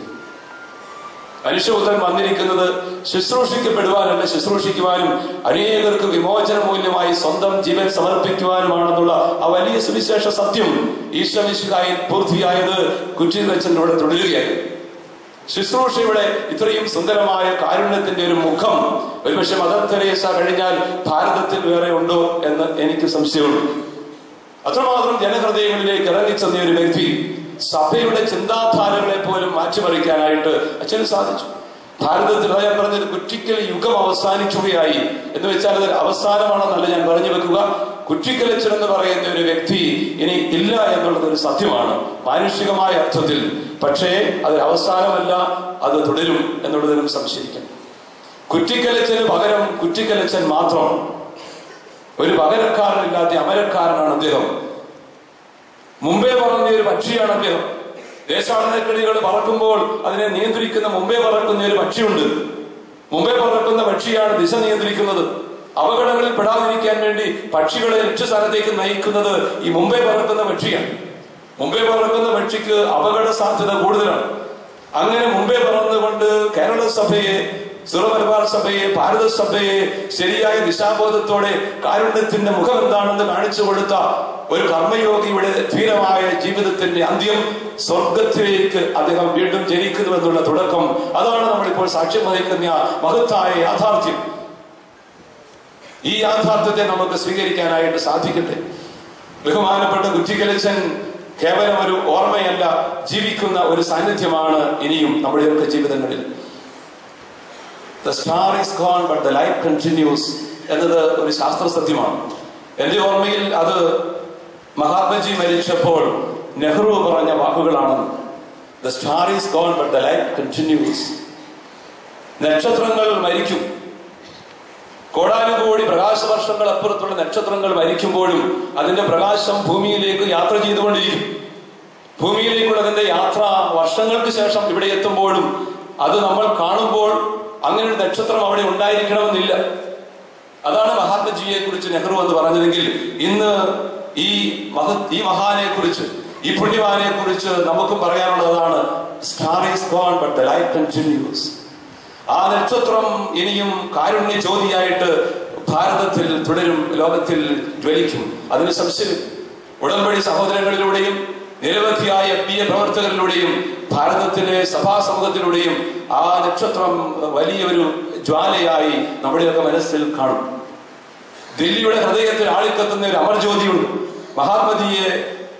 മനുഷ്യപുത്രൻ വന്നിരിക്കുന്നത് ശുശ്രൂഷിക്കപ്പെടുവാനല്ല ശുശ്രൂഷിക്കുവാനും അനേകർക്ക് വിമോചന മൂല്യമായി സ്വന്തം ജീവൻ സമർപ്പിക്കുവാനുമാണെന്നുള്ള ആ വലിയ സുവിശേഷ സത്യം ഈശ്വമിശുകായി പൂർത്തിയായത് കുറ്റിവച്ചനിലൂടെ തുടരുകയായി ശുശ്രൂഷയുടെ ഇത്രയും സുന്ദരമായ കാരുണ്യത്തിന്റെ ഒരു മുഖം ഒരുപക്ഷെ മദർ തെരേസ കഴിഞ്ഞാൽ ഭാരതത്തിൽ വേറെ ഉണ്ടോ എന്ന് എനിക്ക് സംശയമുണ്ട് അത്രമാത്രം ജനഹൃദയങ്ങളിലേക്ക് ഇറങ്ങിച്ചെന്ന ഒരു വ്യക്തി സഭയുടെ ചിന്താധാരകളെ പോലും മാറ്റിമറിക്കാനായിട്ട് അച്ഛന് സാധിച്ചു ഭാരതത്തിൽ ഞാൻ പറഞ്ഞത് കുറ്റിക്കൽ യുഗം അവസാനിക്കുകയായി എന്ന് വെച്ചാൽ അതൊരു അവസാനമാണെന്നല്ല ഞാൻ പറഞ്ഞു വെക്കുക കുറ്റിക്കലച്ചൻ എന്ന് പറയുന്ന ഒരു വ്യക്തി ഇനി ഇല്ല എന്നുള്ളത് ഒരു സത്യമാണ് മാനുഷികമായ അർത്ഥത്തിൽ പക്ഷേ അതൊരു അവസാനമല്ല അത് തുടരും എന്നുള്ളതിനും സംശയിക്കണം കുറ്റിക്കലച്ചന് പകരം കുറ്റിക്കലച്ചൻ മാത്രം ഒരു പകരക്കാരനില്ലാത്ത അമരക്കാരനാണ് അദ്ദേഹം മുമ്പേ പറഞ്ഞ ഒരു പക്ഷിയാണ് അദ്ദേഹം ദേശാടനക്കിളികൾ പറക്കുമ്പോൾ അതിനെ നിയന്ത്രിക്കുന്ന മുമ്പേ പറക്കുന്ന ഒരു പക്ഷിയുണ്ട് മുമ്പേ പറക്കുന്ന പക്ഷിയാണ് ദിശ നിയന്ത്രിക്കുന്നത് അപകടങ്ങളിൽ പെടാതിരിക്കാൻ വേണ്ടി പക്ഷികളെ ലക്ഷ്യസ്ഥാനത്തേക്ക് നയിക്കുന്നത് ഈ മുമ്പേ പറക്കുന്ന പക്ഷിയാണ് മുമ്പേ പറക്കുന്ന പക്ഷിക്ക് അപകട സാധ്യത കൂടുതലാണ് അങ്ങനെ മുമ്പേ പറന്നുകൊണ്ട് കേരള സഭയെ സുറമലബാർ സഭയെ ഭാരത സഭയെ ശരിയായ ദിശാബോധത്തോടെ കാരുണ്യത്തിന്റെ മുഖം എന്താണെന്ന് കാണിച്ചു കൊടുത്ത ഒരു കർമ്മയോഗിയുടെ ധീരമായ ജീവിതത്തിന്റെ അന്ത്യം സ്വർഗത്തിലേക്ക് അദ്ദേഹം വീണ്ടും ജനിക്കുന്നു എന്നുള്ള തുടക്കം അതാണ് നമ്മളിപ്പോൾ സാക്ഷ്യം വഹിക്കുന്ന മഹത്തായ യാഥാർത്ഥ്യം ഈ യാഥാർത്ഥ്യത്തെ നമുക്ക് സ്വീകരിക്കാനായിട്ട് സാധിക്കട്ടെ ബഹുമാനപ്പെട്ട കുറ്റിക്കലച്ചൻ കേവലം ഒരു ഓർമ്മയല്ല ജീവിക്കുന്ന ഒരു സാന്നിധ്യമാണ് ഇനിയും നമ്മുടെയൊക്കെ ജീവിതങ്ങളിൽ the star is gone but the life continues എന്നത് ഒരു ശാസ്ത്ര സത്യമാണ് എന്റെ ഓർമ്മയിൽ അത് മഹാത്മജി മരിച്ചപ്പോൾ നെഹ്റു പറഞ്ഞ വാക്കുകളാണ് the star is gone but the life continues നക്ഷത്രങ്ങൾ മരിക്കും കോടാനുകോടി പ്രകാശ വർഷങ്ങൾ അപ്പുറത്തുള്ള നക്ഷത്രങ്ങൾ മരിക്കുമ്പോഴും അതിന്റെ പ്രകാശം ഭൂമിയിലേക്ക് യാത്ര ചെയ്തുകൊണ്ടിരിക്കും ഭൂമിയിലേക്കുള്ള അതിന്റെ യാത്ര വർഷങ്ങൾക്ക് ശേഷം ഇവിടെ എത്തുമ്പോഴും അത് നമ്മൾ കാണുമ്പോൾ അങ്ങനെ ഒരു നക്ഷത്രം അവിടെ ഉണ്ടായിരിക്കണമെന്നില്ല അതാണ് മഹാത്മജിയെ കുറിച്ച് നെഹ്റു എന്ന് പറഞ്ഞതെങ്കിൽ ഇന്ന് ഈ മഹ ഈ മഹാനെ കുറിച്ച് ഈ പുണ്യവാനെ കുറിച്ച് നമുക്കും പറയാനുള്ളതാണ് star is gone but the life continues ആ നക്ഷത്രം ഇനിയും കാരുണ്യ ജ്യോതിയായിട്ട് ഭാരതത്തിൽ തുടരും ലോകത്തിൽ ജ്വലിക്കും അതിന് സംശയം ഉടമ്പടി സഹോദരങ്ങളിലൂടെയും നിരവധിയായ പി എ പ്രവർത്തകരിലൂടെയും ഭാരതത്തിലെ സഭാ സമൂഹത്തിലൂടെയും ആ നക്ഷത്രം വലിയൊരു ജ്വാലയായി നമ്മുടെയൊക്കെ മനസ്സിൽ കാണും ദില്ലിയുടെ ഹൃദയത്തിൽ ആളിക്കത്തുന്ന ഒരു അമർജ്യോതിയുണ്ട് മഹാത്മജിയെ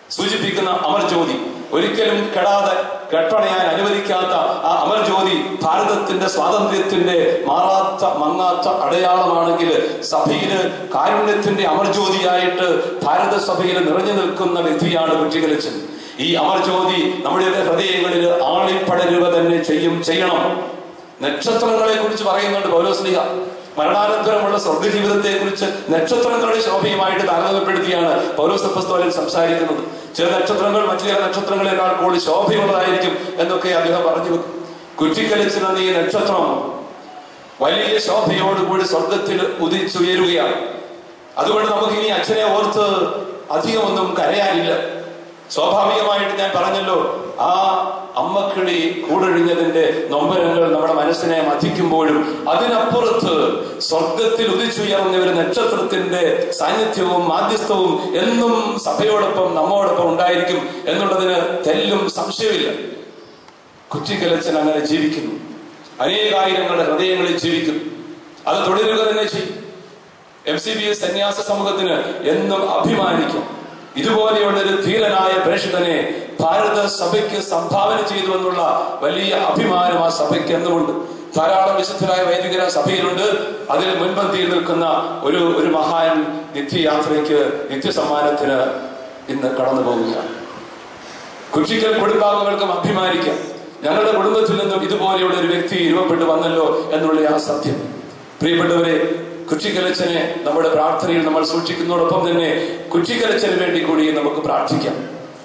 സൂചിപ്പിക്കുന്ന അമർജ്യോതി ഒരിക്കലും കെടാതെ കെട്ടണയാൻ അനുവദിക്കാത്ത ആ അമർജ്യോതി ഭാരതത്തിന്റെ സ്വാതന്ത്ര്യത്തിന്റെ മാറാത്ത മങ്ങാത്ത അടയാളമാണെങ്കിൽ സഭയില് കാരുണ്യത്തിന്റെ അമർജ്യോതിയായിട്ട് ഭാരത സഭയിൽ നിറഞ്ഞു നിൽക്കുന്ന വ്യക്തിയാണ് കുറ്റികലച്ചൻ ഈ അമർജ്യോതി നമ്മുടെ ഹൃദയങ്ങളിൽ ആളിപ്പടരുക തന്നെ ചെയ്യും ചെയ്യണം നക്ഷത്രങ്ങളെ കുറിച്ച് പറയുന്നുണ്ട് പൗലോസ്ലിഹ മരണാനന്തരമുള്ള സ്വർഗജീവിതത്തെ കുറിച്ച് നക്ഷത്രങ്ങളുടെ ശോഭയുമായിട്ട് താരതമ്യപ്പെടുത്തിയാണ് പൗലോസ് പുസ്തകത്തിൽ സംസാരിക്കുന്നത് ചില നക്ഷത്രങ്ങൾ മറ്റു ചില നക്ഷത്രങ്ങളെക്കാൾ കൂടുതൽ ശോഭയുള്ളതായിരിക്കും എന്നൊക്കെ അദ്ദേഹം പറഞ്ഞു വെക്കും കുറ്റിക്കലിച്ചിരുന്ന ഈ നക്ഷത്രം വലിയ ശോഭയോടുകൂടി സ്വർഗത്തിൽ ഉദിച്ചുയരുകയാണ് അതുകൊണ്ട് നമുക്ക് ഇനി അച്ഛനെ ഓർത്ത് അധികമൊന്നും കരയാനില്ല സ്വാഭാവികമായിട്ട് ഞാൻ പറഞ്ഞല്ലോ ആ അമ്മക്കിളി കൂടൊഴിഞ്ഞതിന്റെ നൊമ്പരങ്ങൾ നമ്മുടെ മനസ്സിനെ മഥിക്കുമ്പോഴും അതിനപ്പുറത്ത് സ്വർഗത്തിൽ ഉദിച്ചുയർന്ന ഒരു നക്ഷത്രത്തിന്റെ സാന്നിധ്യവും മാധ്യസ്ഥവും എന്നും സഭയോടൊപ്പം നമ്മോടൊപ്പം ഉണ്ടായിരിക്കും എന്നുള്ളതിന് തെല്ലും സംശയമില്ല കുറ്റിക്കലച്ചൻ അങ്ങനെ ജീവിക്കുന്നു അനേകായിരങ്ങളുടെ ഹൃദയങ്ങളിൽ ജീവിക്കുന്നു അത് തുടരുക തന്നെ ചെയ്യും എം സി ബി എസ് സന്യാസ സമൂഹത്തിന് എന്നും അഭിമാനിക്കും ഇതുപോലെയുള്ള ഒരു ധീരനായ പ്രേക്ഷിതനെ ഭാരത സഭയ്ക്ക് സംഭാവന ചെയ്തു എന്നുള്ള വലിയ അഭിമാനം ആ സഭയ്ക്ക് എന്നുമുണ്ട് ധാരാളം വിശുദ്ധരായ വൈദികര സഭയിലുണ്ട് അതിൽ മുൻപന്തിയിൽ നിൽക്കുന്ന ഒരു ഒരു മഹാൻ നിത്യയാത്രയ്ക്ക് നിത്യസമ്മാനത്തിന് ഇന്ന് കടന്നു പോവുകയാണ് കുറ്റിക്കൽ കുടുംബാംഗങ്ങൾക്കും അഭിമാനിക്കാം ഞങ്ങളുടെ കുടുംബത്തിൽ നിന്നും ഇതുപോലെയുള്ള ഒരു വ്യക്തി രൂപപ്പെട്ടു വന്നല്ലോ എന്നുള്ള ആ സത്യം പ്രിയപ്പെട്ടവരെ കുറ്റിക്കലച്ചനെ നമ്മുടെ പ്രാർത്ഥനയിൽ നമ്മൾ സൂക്ഷിക്കുന്നതോടൊപ്പം തന്നെ കുറ്റിക്കലച്ചന് വേണ്ടി കൂടി നമുക്ക് പ്രാർത്ഥിക്കാം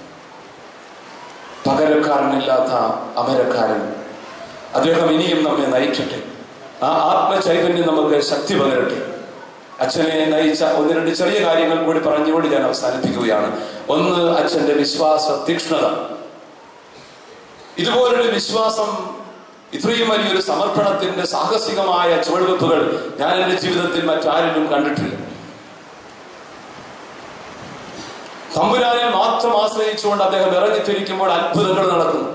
പകരക്കാരനില്ലാത്ത അമരക്കാരൻ അദ്ദേഹം ഇനിയും നമ്മെ നയിക്കട്ടെ ആ ആത്മചൈതന്യം നമുക്ക് ശക്തി പകരട്ടെ അച്ഛനെ നയിച്ച ഒന്ന് രണ്ട് ചെറിയ കാര്യങ്ങൾ കൂടി പറഞ്ഞുകൊണ്ട് ഞാൻ അവസാനിപ്പിക്കുകയാണ് ഒന്ന് അച്ഛന്റെ വിശ്വാസ തീക്ഷ്ണത ഇതുപോലൊരു വിശ്വാസം ഇത്രയും വലിയൊരു സമർപ്പണത്തിന്റെ സാഹസികമായ ചുവടുവെപ്പുകൾ ഞാൻ എന്റെ ജീവിതത്തിൽ മറ്റാരിലും കണ്ടിട്ടില്ല തമ്പുരാനിൽ മാത്രം ആശ്രയിച്ചുകൊണ്ട് അദ്ദേഹം ഇറങ്ങിത്തിരിക്കുമ്പോൾ അത്ഭുതങ്ങൾ നടക്കുന്നു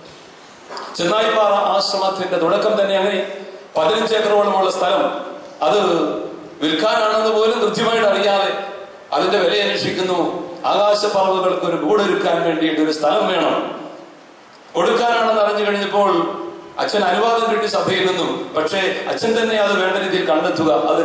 ചെന്നായിപ്പാറ ആശ്രമത്തിന്റെ തുടക്കം തന്നെ അങ്ങനെ പതിനഞ്ച് ഏക്കറോളമുള്ള സ്ഥലം അത് വിൽക്കാനാണെന്ന് പോലും കൃത്യമായിട്ട് അറിയാതെ അതിന്റെ വില അന്വേഷിക്കുന്നു ആകാശപ്പറവുകൾക്ക് ഒരു കൂടൊരുക്കാൻ വേണ്ടിയിട്ട് ഒരു സ്ഥലം വേണം കൊടുക്കാനാണെന്ന് അറിഞ്ഞു കഴിഞ്ഞപ്പോൾ അച്ഛൻ അനുവാദം കിട്ടി സഭയിൽ നിന്നും പക്ഷേ അച്ഛൻ തന്നെ അത് വേണ്ട രീതിയിൽ കണ്ടെത്തുക അത്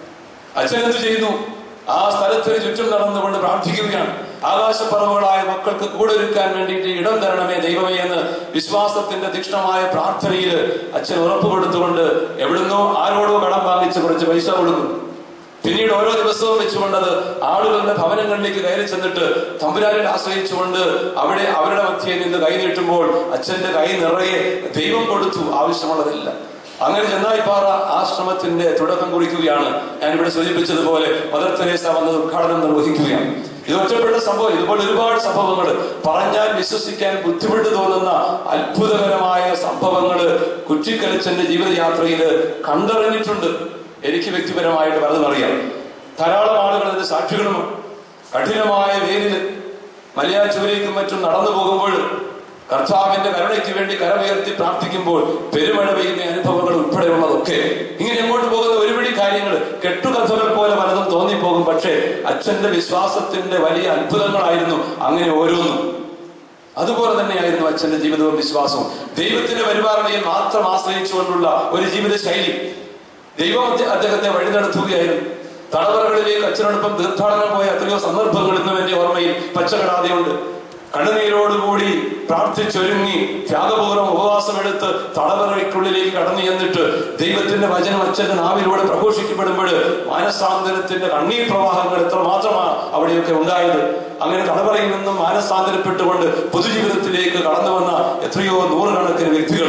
അച്ഛൻ എന്ത് ചെയ്യുന്നു ആ സ്ഥലത്തിന് ചുറ്റും നടന്നുകൊണ്ട് പ്രാർത്ഥിക്കുകയാണ് ആകാശപ്പറവുകളായ മക്കൾക്ക് കൂടൊരുക്കാൻ വേണ്ടിയിട്ട് ഇടം തരണമേ ദൈവമേ എന്ന് വിശ്വാസത്തിന്റെ തീക്ഷ്ണമായ പ്രാർത്ഥനയിൽ അച്ഛൻ ഉറപ്പ് കൊടുത്തുകൊണ്ട് എവിടുന്നോ ആരോടോ കടം വാങ്ങിച്ച് കുറച്ച് പൈസ കൊടുക്കും പിന്നീട് ഓരോ ദിവസവും വെച്ചുകൊണ്ട് അത് ആളുകളുടെ ഭവനങ്ങളിലേക്ക് കയറി ചെന്നിട്ട് തമ്പുരാനിൽ ആശ്രയിച്ചുകൊണ്ട് അവിടെ അവരുടെ മധ്യയിൽ നിന്ന് കൈ നീട്ടുമ്പോൾ അച്ഛന്റെ കൈ നിറയെ ദൈവം കൊടുത്തു ആവശ്യമുള്ളതില്ല അങ്ങനെ ചെന്നായിപ്പാറ ആശ്രമത്തിന്റെ തുടക്കം കുറിക്കുകയാണ് ഞാനിവിടെ സൂചിപ്പിച്ചതുപോലെ മദർ തെരേസ വന്നത് ഉദ്ഘാടനം നിർവഹിക്കുകയാണ് ഇത് ഒറ്റപ്പെട്ട സംഭവം ഇതുപോലെ ഒരുപാട് സംഭവങ്ങൾ പറഞ്ഞാൽ വിശ്വസിക്കാൻ ബുദ്ധിമുട്ട് തോന്നുന്ന അത്ഭുതകരമായ സംഭവങ്ങൾ കുറ്റിക്കലിച്ചന്റെ ജീവിതയാത്രയിൽ കണ്ടറിഞ്ഞിട്ടുണ്ട് എനിക്ക് വ്യക്തിപരമായിട്ട് പലതും അറിയാം ധാരാളം ആളുകൾ അതിന്റെ സാക്ഷികളുമാണ് കഠിനമായ വേലിൽ മലയാറ്റൂരേക്കും മറ്റും നടന്നു പോകുമ്പോൾ കർത്താവിന്റെ കരുണയ്ക്ക് വേണ്ടി കരമുയർത്തി പ്രാർത്ഥിക്കുമ്പോൾ പെരുമഴ പെയ്യുന്ന അനുഭവങ്ങൾ ഉൾപ്പെടെയുള്ളതൊക്കെ ഇങ്ങനെ എങ്ങോട്ട് പോകുന്ന ഒരുപിടി കാര്യങ്ങൾ കെട്ടുകഥകൾ പോലെ പലതും തോന്നിപ്പോകും പക്ഷേ അച്ഛന്റെ വിശ്വാസത്തിന്റെ വലിയ അത്ഭുതങ്ങളായിരുന്നു അങ്ങനെ ഓരോന്നും അതുപോലെ തന്നെയായിരുന്നു അച്ഛന്റെ ജീവിതവും വിശ്വാസവും ദൈവത്തിന്റെ പരിപാലനയിൽ മാത്രം ആശ്രയിച്ചുകൊണ്ടുള്ള ഒരു ജീവിത ശൈലി ദൈവം അദ്ദേഹത്തെ വഴി നടത്തുകയായിരുന്നു തടവറകളിലേക്ക് അച്ഛനോടൊപ്പം തീർത്ഥാടനം പോയ എത്രയോ സന്ദർഭങ്ങൾ ഇന്നും എന്റെ ഓർമ്മയിൽ പച്ചകടാതെയുണ്ട് കണ്ണുനീരോടുകൂടി പ്രാർത്ഥിച്ചൊരുങ്ങി ത്യാഗപൂർവ്വം ഉപവാസമെടുത്ത് തടവറയ്ക്കുള്ളിലേക്ക് കടന്നു ചെന്നിട്ട് ദൈവത്തിന്റെ വചനം അച്ഛന്റെ നാവിലൂടെ പ്രഘോഷിക്കപ്പെടുമ്പോൾ മാനസാന്തരത്തിന്റെ കണ്ണീർ പ്രവാഹങ്ങൾ എത്രമാത്രമാണ് അവിടെയൊക്കെ ഉണ്ടായത് അങ്ങനെ തടവറയിൽ നിന്നും മാനസാന്തരപ്പെട്ടുകൊണ്ട് പൊതുജീവിതത്തിലേക്ക് കടന്നു വന്ന എത്രയോ നൂറുകണക്കിന് വ്യക്തികൾ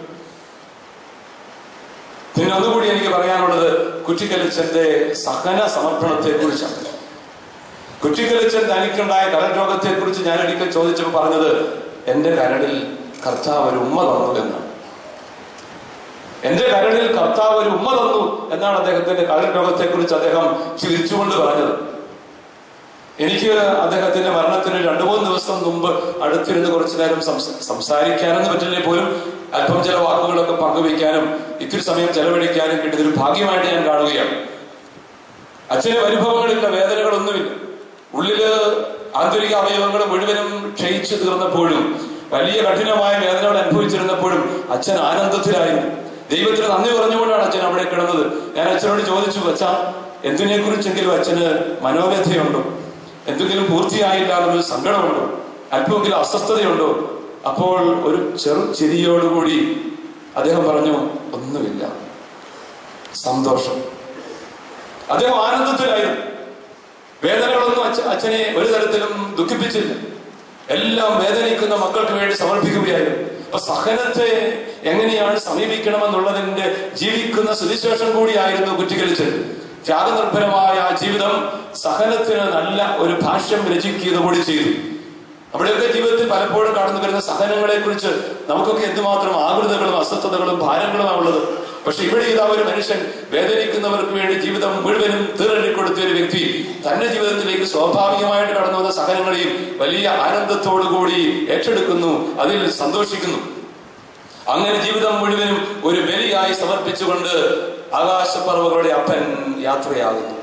പിന്നെ ഒന്നുകൂടി എനിക്ക് പറയാനുള്ളത് കുറ്റിക്കലിച്ചന്റെ സഹന സമർപ്പണത്തെ കുറിച്ചാണ് കുറ്റിക്കലിച്ചൻ തനിക്കുണ്ടായ കരൾ രോഗത്തെ കുറിച്ച് ഞാൻ ഒരിക്കൽ ചോദിച്ചപ്പോൾ പറഞ്ഞത് എന്റെ കരളിൽ കർത്താവ് ഒരു ഉമ്മ തന്നു എന്നാണ് എന്റെ കരളിൽ കർത്താവ് ഒരു ഉമ്മ തന്നു എന്നാണ് അദ്ദേഹത്തിന്റെ കരൾ രോഗത്തെ കുറിച്ച് അദ്ദേഹം ചിരിച്ചുകൊണ്ട് പറഞ്ഞത് എനിക്ക് അദ്ദേഹത്തിന്റെ മരണത്തിന് രണ്ടു മൂന്ന് ദിവസം മുമ്പ് അടുത്തിരുന്ന് കുറച്ചു നേരം സംസ- സംസാരിക്കാനൊന്നും പറ്റില്ലേ പോലും അല്പം ചില വാക്കുകളൊക്കെ പങ്കുവയ്ക്കാനും ഇത്തിരി സമയം ചെലവഴിക്കാനും കിട്ടിയതൊരു ഭാഗ്യമായിട്ട് ഞാൻ കാണുകയാണ് അച്ഛന് അനുഭവങ്ങളില്ല വേദനകളൊന്നുമില്ല ഉള്ളില് ആന്തരിക അവയവങ്ങൾ മുഴുവനും ക്ഷയിച്ചു തീർന്നപ്പോഴും വലിയ കഠിനമായ വേദനകൾ അനുഭവിച്ചിരുന്നപ്പോഴും അച്ഛൻ ആനന്ദത്തിലായിരുന്നു ദൈവത്തിന് നന്ദി പറഞ്ഞുകൊണ്ടാണ് അച്ഛൻ അവിടെ കിടന്നത് ഞാൻ അച്ഛനോട് ചോദിച്ചു അച്ഛാ എന്തിനെ കുറിച്ചെങ്കിലും അച്ഛന് മനോവ്യഥയുണ്ടോ എന്തെങ്കിലും പൂർത്തിയായില്ല എന്നൊരു സങ്കടമുണ്ടോ അല്പമെങ്കിലും അസ്വസ്ഥതയുണ്ടോ അപ്പോൾ ഒരു ചെറു ചിരിയോടുകൂടി അദ്ദേഹം പറഞ്ഞു ഒന്നുമില്ല സന്തോഷം അദ്ദേഹം ആനന്ദത്തിലായിരുന്നു വേദനകളൊന്നും അച്ഛ അച്ഛനെ ഒരു തരത്തിലും ദുഃഖിപ്പിച്ചില്ല എല്ലാം വേദനിക്കുന്ന മക്കൾക്ക് വേണ്ടി സമർപ്പിക്കുകയായിരുന്നു അപ്പൊ സഹനത്തെ എങ്ങനെയാണ് സമീപിക്കണമെന്നുള്ളതിന്റെ ജീവിക്കുന്ന സുവിശേഷം കൂടിയായിരുന്നു കുറ്റിക്കളിച്ചത് ത്യാഗനിർഭരമായ ആ ജീവിതം സഹനത്തിന് നല്ല ഒരു ഭാഷ്യം രചിക്കുക കൂടി ചെയ്തു നമ്മുടെയൊക്കെ ജീവിതത്തിൽ പലപ്പോഴും കടന്നു വരുന്ന സഹനങ്ങളെ കുറിച്ച് നമുക്കൊക്കെ എന്തുമാത്രം ആകൃതകളും അസ്വസ്ഥതകളും ഭാരങ്ങളുമാണ് ഉള്ളത് പക്ഷെ ഇവിടെ ഇതാ ഒരു മനുഷ്യൻ വേദനിക്കുന്നവർക്ക് വേണ്ടി ജീവിതം മുഴുവനും തീറെടുക്കൊടുത്ത ഒരു വ്യക്തി തന്റെ ജീവിതത്തിലേക്ക് സ്വാഭാവികമായിട്ട് കടന്നു വന്ന സഹനങ്ങളെയും വലിയ ആനന്ദത്തോടുകൂടി ഏറ്റെടുക്കുന്നു അതിൽ സന്തോഷിക്കുന്നു അങ്ങനെ ജീവിതം മുഴുവനും ഒരു ബലിയായി സമർപ്പിച്ചുകൊണ്ട് ആകാശപ്പർവകളുടെ അപ്പൻ യാത്രയാകുന്നു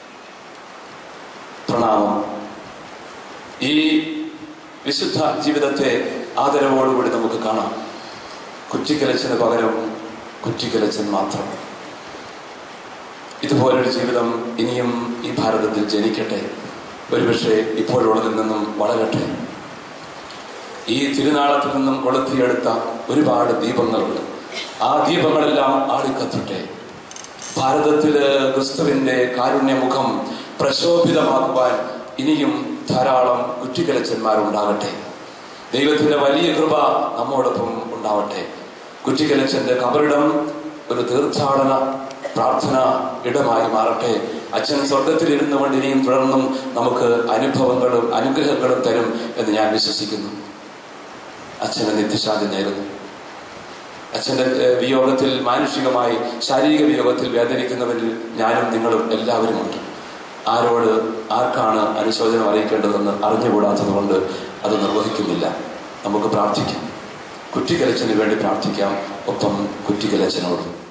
പ്രണാമം ഈ വിശുദ്ധ ജീവിതത്തെ ആദരവോടുകൂടി നമുക്ക് കാണാം കുറ്റിക്കലച്ചന് പകരം കുറ്റിക്കലച്ചൻ മാത്രം ഇതുപോലൊരു ജീവിതം ഇനിയും ഈ ഭാരതത്തിൽ ജനിക്കട്ടെ ഒരുപക്ഷെ ഇപ്പോഴുള്ളതിൽ നിന്നും വളരട്ടെ ഈ തിരുനാളത്തിൽ നിന്നും കൊളുത്തിയെടുത്ത ഒരുപാട് ദീപങ്ങളുണ്ട് ആ ദീപങ്ങളെല്ലാം ആളിക്കത്തട്ടെ ഭാരതത്തില് ക്രിസ്തുവിന്റെ കാരുണ്യമുഖം പ്രശോഭിതമാക്കുവാൻ ഇനിയും ധാരാളം കുറ്റിക്കലച്ചന്മാരുണ്ടാകട്ടെ ദൈവത്തിന്റെ വലിയ കൃപ നമ്മോടൊപ്പം ഉണ്ടാവട്ടെ കുറ്റിക്കലച്ചന്റെ കബറിടം ഒരു തീർത്ഥാടന പ്രാർത്ഥന ഇടമായി മാറട്ടെ അച്ഛൻ സ്വർഗത്തിൽ ഇരുന്നു കൊണ്ട് ഇനിയും തുടർന്നും നമുക്ക് അനുഭവങ്ങളും അനുഗ്രഹങ്ങളും തരും എന്ന് ഞാൻ വിശ്വസിക്കുന്നു അച്ഛന് നിത്യശാന്തി നേരുന്നു അച്ഛന്റെ ഏഹ്, വിയോഗത്തിൽ മാനുഷികമായി ശാരീരിക വിയോഗത്തിൽ വേദനിക്കുന്നവരിൽ ഞാനും നിങ്ങളും എല്ലാവരുമുണ്ട് ആരോട് ആർക്കാണ് അനുശോചനം അറിയിക്കേണ്ടതെന്ന് അറിഞ്ഞുകൂടാത്തത് കൊണ്ട് അത് നിർവഹിക്കുന്നില്ല നമുക്ക് പ്രാർത്ഥിക്കാം കുറ്റിക്കലച്ചന് വേണ്ടി പ്രാർത്ഥിക്കാം ഒപ്പം കുറ്റിക്കലച്ചനോടും